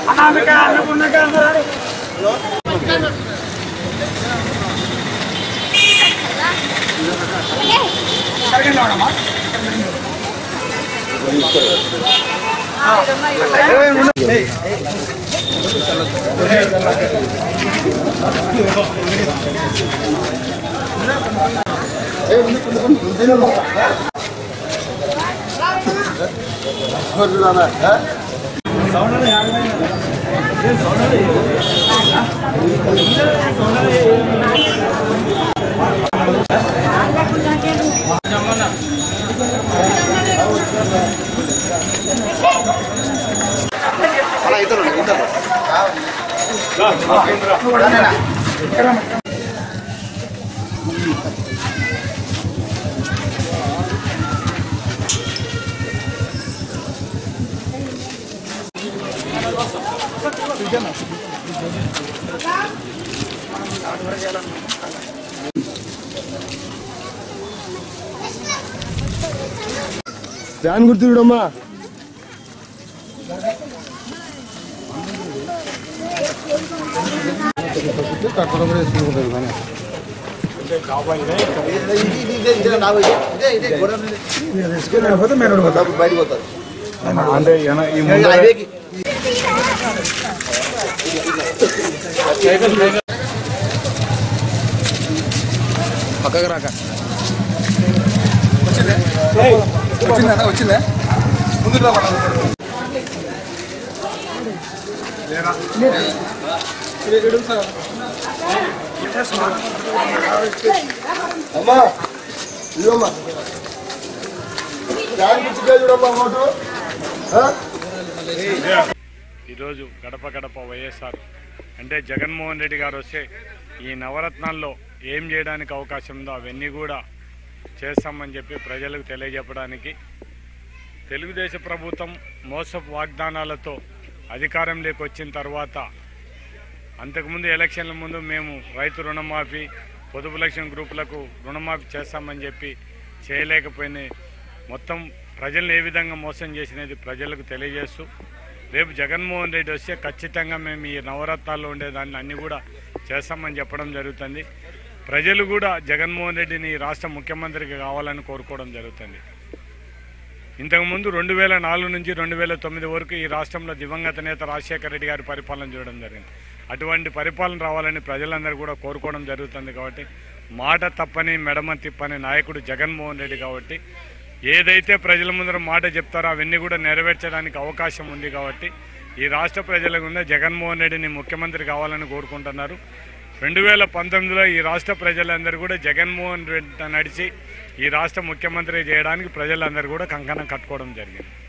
అనామిక అన్నపూర్ణక అందరూ సరిగ్గా రావడమ్మా ఫ్యాన్ గుర్తు చూడమ్మా పోతే మేము అంటే ఈ పక్కకు రాక వచ్చిందా వచ్చిందా ముందు అమ్మా ఇదమ్మా ఫ్యాన్ గుర్తుగా చూడమ్మా ఫోటో ఈరోజు గడప గడప వైఎస్ఆర్ అంటే జగన్మోహన్ రెడ్డి గారు వస్తే ఈ నవరత్నాల్లో ఏం చేయడానికి అవకాశం ఉందో అవన్నీ కూడా చేస్తామని చెప్పి ప్రజలకు తెలియజెప్పడానికి తెలుగుదేశం ప్రభుత్వం మోసపు వాగ్దానాలతో అధికారంలోకి వచ్చిన తర్వాత అంతకుముందు ఎలక్షన్ల ముందు మేము రైతు రుణమాఫీ పొదుపు లక్ష్యం గ్రూపులకు రుణమాఫీ చేస్తామని చెప్పి చేయలేకపోయినా మొత్తం ప్రజల్ని ఏ విధంగా మోసం చేసినది ప్రజలకు తెలియజేస్తూ రేపు జగన్మోహన్ రెడ్డి వస్తే ఖచ్చితంగా మేము ఈ నవరత్నాల్లో ఉండేదాన్ని అన్ని కూడా చేస్తామని చెప్పడం జరుగుతుంది ప్రజలు కూడా జగన్మోహన్ రెడ్డిని ఈ రాష్ట్ర ముఖ్యమంత్రికి కావాలని కోరుకోవడం జరుగుతుంది ఇంతకుముందు రెండు వేల నాలుగు నుంచి రెండు వేల తొమ్మిది వరకు ఈ రాష్ట్రంలో దివంగత నేత రాజశేఖర రెడ్డి గారి పరిపాలన చూడడం జరిగింది అటువంటి పరిపాలన రావాలని ప్రజలందరూ కూడా కోరుకోవడం జరుగుతుంది కాబట్టి మాట తప్పని మెడమ తిప్పని నాయకుడు జగన్మోహన్ రెడ్డి కాబట్టి ఏదైతే ప్రజల ముందర మాట చెప్తారో అవన్నీ కూడా నెరవేర్చడానికి అవకాశం ఉంది కాబట్టి ఈ రాష్ట్ర ప్రజలకు ఉన్న జగన్మోహన్ రెడ్డిని ముఖ్యమంత్రి కావాలని కోరుకుంటున్నారు రెండు వేల పంతొమ్మిదిలో ఈ రాష్ట్ర ప్రజలందరూ కూడా జగన్మోహన్ రెడ్డి నడిచి ఈ రాష్ట్ర ముఖ్యమంత్రి చేయడానికి ప్రజలందరూ కూడా కంకణం కట్టుకోవడం జరిగింది